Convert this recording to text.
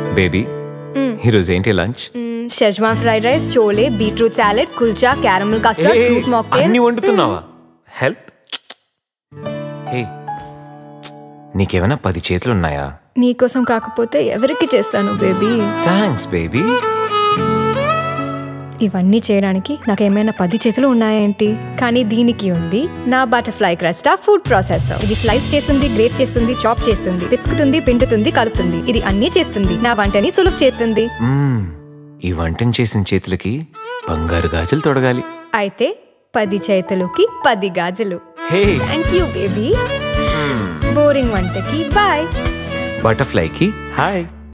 baby ఈరోజు ఏంటి lunch schezwan fried rice chole beetroot salad kulcha caramel custard fruit mocktail అన్ని వండుతున్నావా హెల్ప్ హే నీకేమైనా పది చేతులు ఉన్నాయా నీకోసం కాకపోతే ఎవరికి చేస్తాను బేబీ థ్యాంక్స్ బేబీ ఇవన్నీ చేయడానికి నాకు ఏమైనా పది చేతులు ఉన్నాయేంటి కానీ దీనికి ఉంది నా బటర్ఫ్లై క్రస్టా ఫుడ్ ప్రాసెసర్ ఇది స్లైస్ చేస్తుంది గ్రేట్ చేస్తుంది చాప్ చేస్తుంది పిసుకుతుంది పిండుతుంది కలుపుతుంది ఇది అన్నీ చేస్తుంది నా వంటని సులువు చేస్తుంది ఈ వంటను చేసిన చేతులకి బంగారు గాజులు తొడగాలి అయితే పది చేతులకి పది గాజులు hey thank you baby boring వంటకి బాయ్ బటర్ఫ్లైకి హాయ్